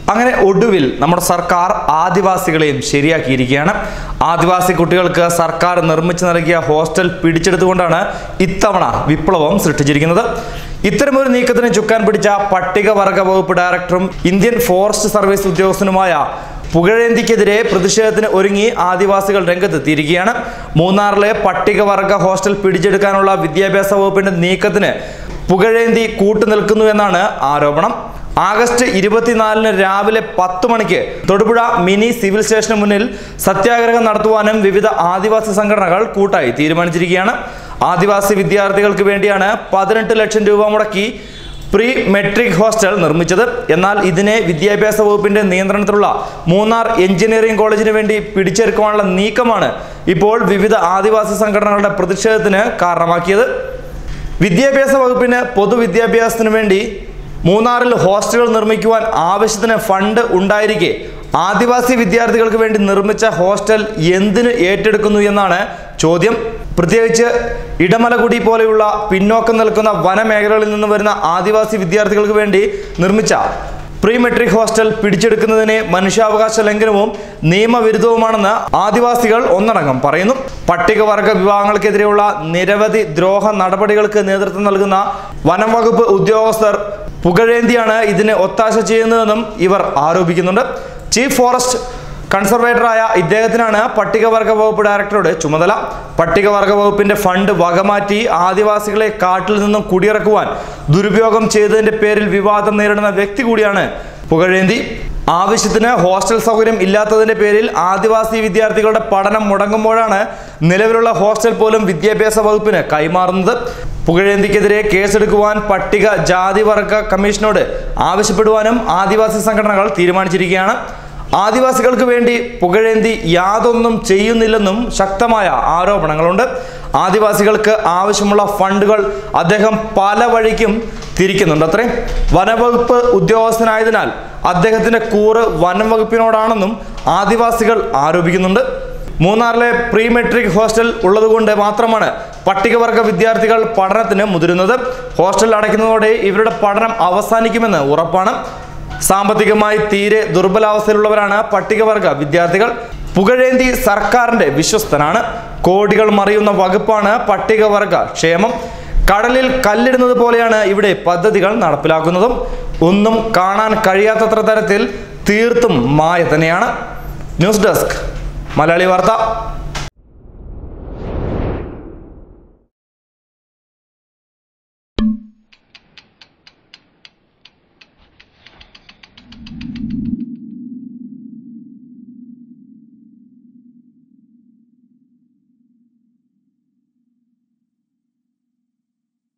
അങ്ങനെ ഒടുവിൽ നമ്മുടെ സർക്കാർ ആദിവാസികളെയും ശരിയാക്കിയിരിക്കുകയാണ് ആദിവാസി കുട്ടികൾക്ക് സർക്കാർ നിർമ്മിച്ചു നൽകിയ ഹോസ്റ്റൽ പിടിച്ചെടുത്തുകൊണ്ടാണ് ഇത്തവണ വിപ്ലവം സൃഷ്ടിച്ചിരിക്കുന്നത് ഇത്തരമൊരു നീക്കത്തിന് ചുക്കാൻ പിടിച്ച പട്ടികവർഗ വകുപ്പ് ഡയറക്ടറും ഇന്ത്യൻ ഫോറസ്റ്റ് സർവീസ് ഉദ്യോഗസ്ഥനുമായ പുകഴേന്തിക്കെതിരെ പ്രതിഷേധത്തിന് ഒരുങ്ങി ആദിവാസികൾ രംഗത്തെത്തിയിരിക്കുകയാണ് മൂന്നാറിലെ പട്ടികവർഗ ഹോസ്റ്റൽ പിടിച്ചെടുക്കാനുള്ള വിദ്യാഭ്യാസ വകുപ്പിന്റെ നീക്കത്തിന് പുകഴേന്തി കൂട്ടുനിൽക്കുന്നു എന്നാണ് ആരോപണം ആഗസ്റ്റ് ഇരുപത്തിനാലിന് രാവിലെ പത്ത് മണിക്ക് തൊടുപുഴ മിനി സിവിൽ സ്റ്റേഷന് മുന്നിൽ സത്യാഗ്രഹം നടത്തുവാനും വിവിധ ആദിവാസി സംഘടനകൾ കൂട്ടായി തീരുമാനിച്ചിരിക്കുകയാണ് ആദിവാസി വിദ്യാർത്ഥികൾക്ക് വേണ്ടിയാണ് പതിനെട്ട് ലക്ഷം രൂപ മുടക്കി പ്രീ മെട്രിക് ഹോസ്റ്റൽ നിർമ്മിച്ചത് എന്നാൽ ഇതിനെ വിദ്യാഭ്യാസ വകുപ്പിന്റെ നിയന്ത്രണത്തിലുള്ള മൂന്നാർ എഞ്ചിനീയറിംഗ് കോളേജിന് വേണ്ടി പിടിച്ചെടുക്കാനുള്ള നീക്കമാണ് ഇപ്പോൾ വിവിധ ആദിവാസി സംഘടനകളുടെ പ്രതിഷേധത്തിന് കാരണമാക്കിയത് വിദ്യാഭ്യാസ വകുപ്പിന് പൊതുവിദ്യാഭ്യാസത്തിനു വേണ്ടി മൂന്നാറിൽ ഹോസ്റ്റലുകൾ നിർമ്മിക്കുവാൻ ആവശ്യത്തിന് ഫണ്ട് ഉണ്ടായിരിക്കെ ആദിവാസി വിദ്യാർത്ഥികൾക്ക് വേണ്ടി നിർമ്മിച്ച ഹോസ്റ്റൽ എന്തിന് ഏറ്റെടുക്കുന്നു എന്നാണ് ചോദ്യം പ്രത്യേകിച്ച് ഇടമലകുടി പോലെയുള്ള പിന്നോക്കം നിൽക്കുന്ന വനമേഖലകളിൽ നിന്ന് വരുന്ന ആദിവാസി വിദ്യാർത്ഥികൾക്ക് വേണ്ടി നിർമ്മിച്ച പ്രീ മെട്രിക് ഹോസ്റ്റൽ പിടിച്ചെടുക്കുന്നതിനെ മനുഷ്യാവകാശ ലംഘനവും നിയമവിരുദ്ധവുമാണെന്ന് ആദിവാസികൾ ഒന്നടങ്കം പറയുന്നു പട്ടികവർഗ വിഭാഗങ്ങൾക്കെതിരെയുള്ള നിരവധി ദ്രോഹ നടപടികൾക്ക് നേതൃത്വം നൽകുന്ന വനം വകുപ്പ് ഉദ്യോഗസ്ഥർ പുകഴേന്തിയാണ് ഇതിന് ഒത്താശ ചെയ്യുന്നതെന്നും ഇവർ ആരോപിക്കുന്നുണ്ട് ചീഫ് ഫോറസ്റ്റ് കൺസർവേറ്ററായ ഇദ്ദേഹത്തിനാണ് പട്ടികവർഗ വകുപ്പ് ഡയറക്ടറുടെ ചുമതല പട്ടികവർഗ വകുപ്പിന്റെ ഫണ്ട് വകമാറ്റി ആദിവാസികളെ കാട്ടിൽ നിന്നും കുടിയിറക്കുവാൻ ദുരുപയോഗം ചെയ്തതിന്റെ പേരിൽ വിവാദം നേരിടുന്ന വ്യക്തി കൂടിയാണ് പുകഴേന്തി ആവശ്യത്തിന് ഹോസ്റ്റൽ സൗകര്യം ഇല്ലാത്തതിന്റെ പേരിൽ ആദിവാസി വിദ്യാർത്ഥികളുടെ പഠനം മുടങ്ങുമ്പോഴാണ് നിലവിലുള്ള ഹോസ്റ്റൽ പോലും വിദ്യാഭ്യാസ വകുപ്പിന് കൈമാറുന്നത് പുകഴേന്തിക്കെതിരെ കേസെടുക്കുവാൻ പട്ടിക ജാതി വർഗ കമ്മീഷനോട് ആവശ്യപ്പെടുവാനും ആദിവാസി സംഘടനകൾ തീരുമാനിച്ചിരിക്കുകയാണ് ആദിവാസികൾക്ക് വേണ്ടി പുകഴേന്തി യാതൊന്നും ചെയ്യുന്നില്ലെന്നും ശക്തമായ ആരോപണങ്ങളുണ്ട് ആദിവാസികൾക്ക് ആവശ്യമുള്ള ഫണ്ടുകൾ അദ്ദേഹം പല വഴിക്കും തിരിക്കുന്നുണ്ട് അത്രേ വനവകുപ്പ് ഉദ്യോഗസ്ഥനായതിനാൽ അദ്ദേഹത്തിന്റെ കൂറ് വനം വകുപ്പിനോടാണെന്നും ആദിവാസികൾ ആരോപിക്കുന്നുണ്ട് മൂന്നാറിലെ പ്രീ മെട്രിക് ഹോസ്റ്റൽ ഉള്ളതുകൊണ്ട് മാത്രമാണ് പട്ടികവർഗ വിദ്യാർത്ഥികൾ പഠനത്തിന് മുതിരുന്നത് ഹോസ്റ്റൽ അടയ്ക്കുന്നതോടെ ഇവരുടെ പഠനം അവസാനിക്കുമെന്ന് ഉറപ്പാണ് സാമ്പത്തികമായി തീരെ ദുർബലാവസ്ഥയിലുള്ളവരാണ് പട്ടികവർഗ വിദ്യാർത്ഥികൾ പുകഴേന്തി സർക്കാരിന്റെ വിശ്വസ്തനാണ് കോടികൾ മറിയുന്ന വകുപ്പാണ് പട്ടികവർഗ ക്ഷേമം കടലിൽ കല്ലിടുന്നത് പോലെയാണ് ഇവിടെ പദ്ധതികൾ നടപ്പിലാക്കുന്നതും ഒന്നും കാണാൻ കഴിയാത്തത്ര തരത്തിൽ തീർത്തും മായ തന്നെയാണ് ന്യൂസ് ഡെസ്ക് മലയാളി വാർത്ത